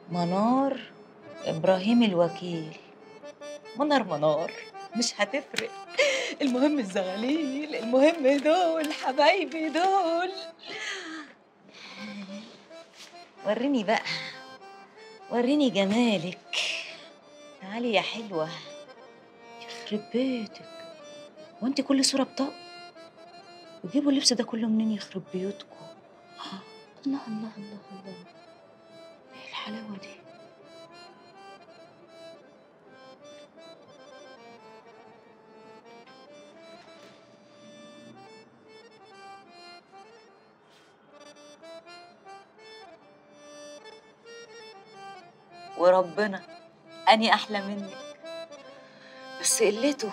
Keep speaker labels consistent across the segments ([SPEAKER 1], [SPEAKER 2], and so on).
[SPEAKER 1] منار ابراهيم الوكيل منار منار مش هتفرق المهم الزغاليل المهم دول حبايبي دول وريني بقى وريني جمالك تعالي يا حلوة يخرب بيتك وانت كل صورة بطاق وتجيبوا اللبس ده كله منين يخرب بيوتكم آه، الله الله الله الله ايه الحلاوة دي وربنا أني أحلى منك بس قلته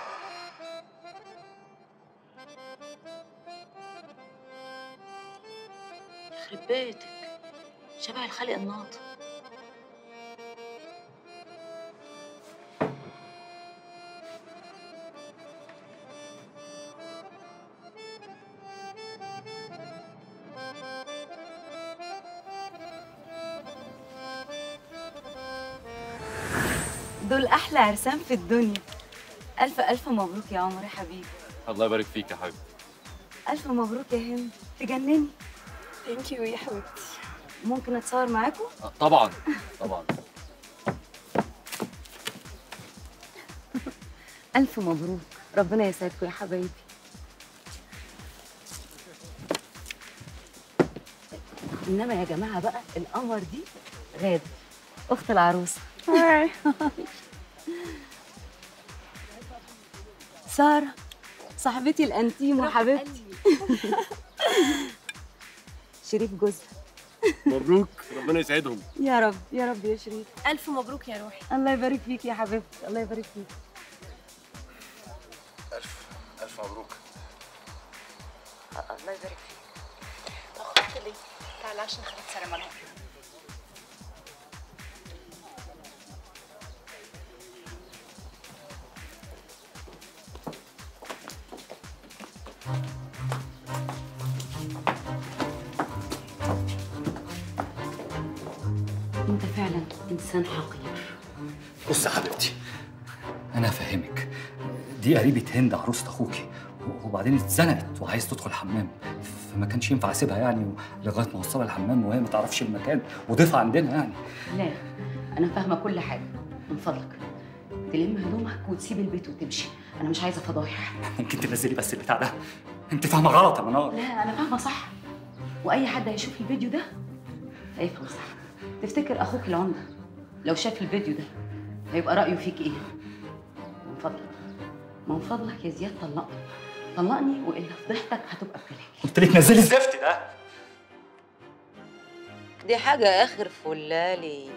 [SPEAKER 1] يخرب بيتك شبه الخلق الناطق دول أحلى عرسان في الدنيا ألف ألف مبروك يا عمر يا حبيبي
[SPEAKER 2] الله يبارك فيك يا حبيبي
[SPEAKER 1] ألف مبروك يا هند تجنني
[SPEAKER 3] ثانك يو يا حبيبتي
[SPEAKER 1] ممكن أتصور معاكم؟
[SPEAKER 2] آه، طبعا طبعا
[SPEAKER 1] ألف مبروك ربنا يسعدكم يا حبايبي إنما يا جماعة بقى القمر دي غادة أخت العروسة
[SPEAKER 3] هاي
[SPEAKER 1] سارة صاحبتي الأنتيم وحبيبتي شريف جوزها
[SPEAKER 4] مبروك ربنا يسعدهم
[SPEAKER 1] يا رب يا رب يا شريف
[SPEAKER 3] الف مبروك يا روحي
[SPEAKER 1] الله يبارك فيك يا حبيبتي الله يبارك فيك
[SPEAKER 5] ألف ألف مبروك
[SPEAKER 1] الله يبارك فيك
[SPEAKER 3] اخوك ليه تعال عشان خليك سلام عليكم
[SPEAKER 1] أنت فعلا إنسان حقير
[SPEAKER 6] بص يا حبيبتي انا هفهمك دي قريبة هند عروسة اخوكي وبعدين اتزنقت وعايز تدخل الحمام فما كانش ينفع اسيبها يعني لغايه ما اوصلها الحمام وهي ما تعرفش المكان وضيفها عندنا يعني
[SPEAKER 1] لا أنا فاهمة كل حاجة من فضلك تلم هدومك وتسيب البيت وتمشي أنا مش عايزة فضايح
[SPEAKER 6] ممكن تنزلي بس البتاع ده انت فاهمه غلط يا منار
[SPEAKER 1] لا أنا فاهمة صح وأي حد هيشوف الفيديو ده هيفهم صح تفتكر أخوك العمدة لو شاف الفيديو ده هيبقى رأيه فيك إيه؟ من فضلك من فضلك يا زياد طلقني طلقني وإلا فضحتك هتبقى بكلامي
[SPEAKER 6] قلت لك نزلي الزفت ده
[SPEAKER 1] دي حاجة آخر فلالي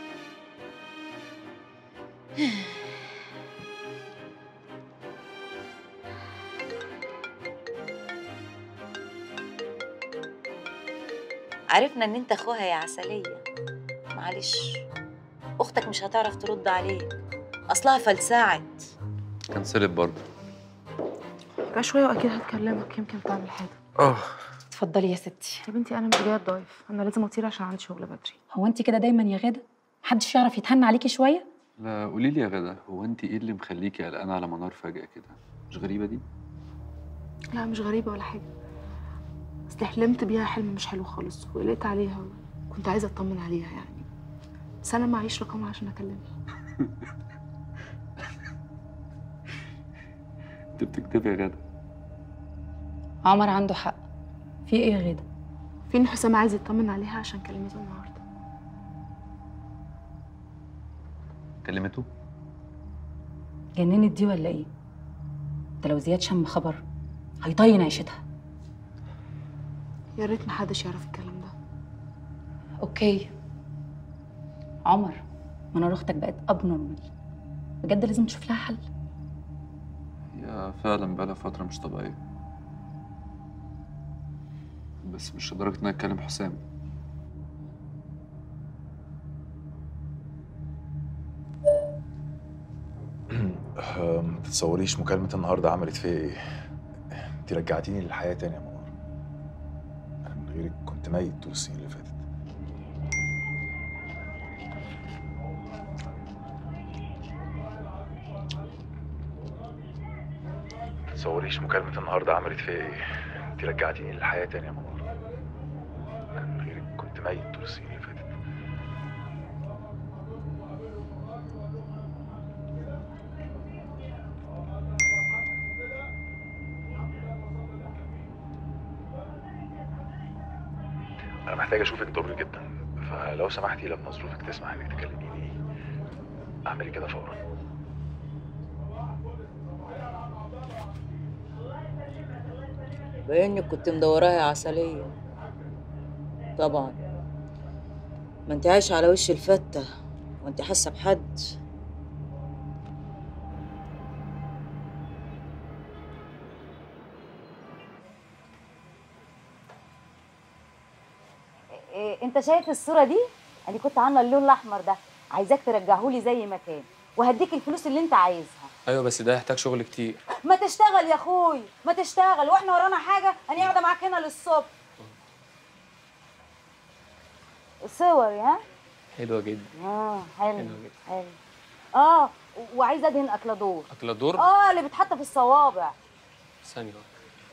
[SPEAKER 1] عرفنا ان انت اخوها يا عسلية معلش اختك مش هتعرف ترد عليك اصلها فلسعت
[SPEAKER 2] كنسلت برضه
[SPEAKER 3] بقى شويه واكيد هتكلمك يمكن تعمل حاجه
[SPEAKER 5] اه
[SPEAKER 3] اتفضلي يا ستي يا بنتي انا مش جايه الضيف انا لازم اطير عشان عندي شغل بدري
[SPEAKER 7] هو انت كده دايما يا غاده محدش يعرف يتهنى عليكي شويه
[SPEAKER 2] لا قولي لي يا غدا هو انت ايه اللي مخليكي قلقانه على منار فجأة كده مش غريبة دي
[SPEAKER 3] لا مش غريبه ولا حاجه اصل حلمت بيها حلم مش حلو خالص وقلقت عليها وكنت عايزه اطمن عليها يعني بس انا معيش رقمها عشان اكلمها
[SPEAKER 2] انت بتكتبي يا غدا
[SPEAKER 7] عمر عنده حق في ايه يا غاده
[SPEAKER 3] في ان حسام عايز يطمن عليها عشان كلمته النهارده
[SPEAKER 2] كلمته
[SPEAKER 7] جننت دي ولا ايه ده لو زياد شم خبر هيطين عيشتها
[SPEAKER 3] يا ريت محدش يعرف الكلام ده
[SPEAKER 7] اوكي عمر منار اختك بقت اب نورمال بجد لازم تشوف لها حل
[SPEAKER 2] هي فعلا بقالها فترة مش طبيعية بس مش لدرجة انها تكلم حسام
[SPEAKER 5] آه، ما تتصوريش مكالمة النهاردة عملت فيا ايه انت رجعتيني للحياة تاني يا منور انا من غيرك كنت ميت طول السنين اللي فاتت تتصوريش مكالمة النهاردة عملت فيا ايه انت رجعتيني للحياة تاني يا منور أنا من غيرك كنت ميت طول السنين اللي فاتت أنا محتاج أشوفك ضروري جدا فلو سمحتي لما ظروفك تسمح إنك تكلميني اعملي كده فورا
[SPEAKER 1] بانك كنت مدوراها يا عسلية طبعا ما انت عايشة على وش الفتة وانت حاسة بحد
[SPEAKER 8] إيه انت شايف الصوره دي انا كنت عامله اللون الاحمر ده عايزاك ترجعهولي زي ما كان وهديك الفلوس اللي انت عايزها
[SPEAKER 9] ايوه بس ده يحتاج شغل كتير
[SPEAKER 8] ما تشتغل يا اخوي ما تشتغل واحنا ورانا حاجه انا قاعده معاك هنا للصبح صور ها
[SPEAKER 9] حلوه جدا
[SPEAKER 8] اه حلو
[SPEAKER 9] حلوه جدا
[SPEAKER 8] حلو اه وعايزه ادهن اكلادور
[SPEAKER 9] اكلادور
[SPEAKER 8] اه اللي بتحط في الصوابع
[SPEAKER 9] ثانيه واحدة.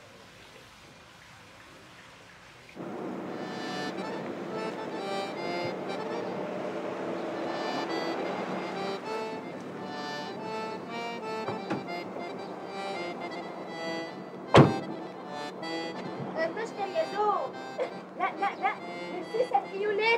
[SPEAKER 10] تشكر يا زوج لا لا لا نسيسك فيوليت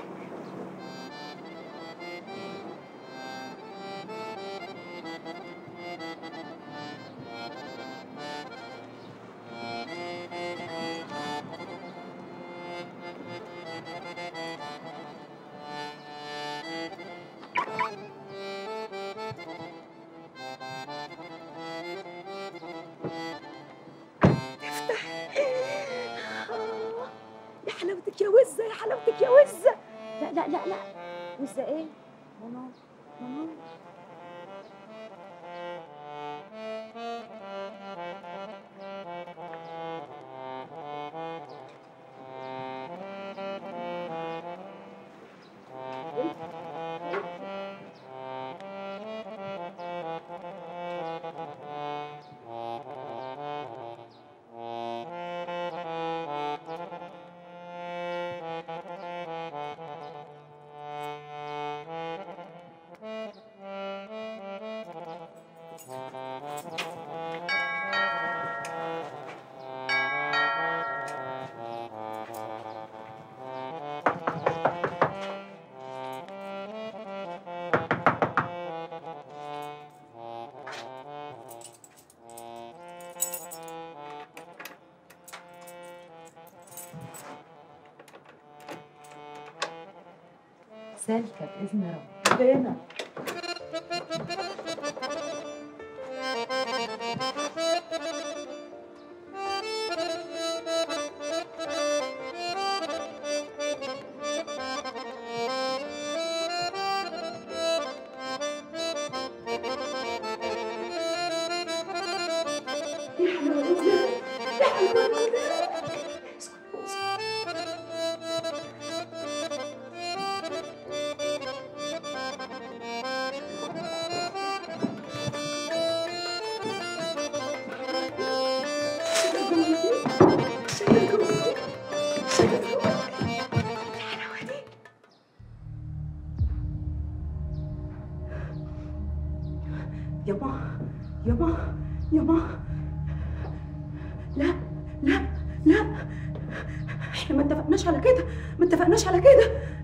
[SPEAKER 8] يا حلاوتك يا وزه يا حلاوتك يا وزه لا لا لا لا وزه ايه ماما ماما سالكه باذن ربنا
[SPEAKER 3] يابا يابا يابا لا لا لا احنا ما اتفقناش على كده ما اتفقناش على كده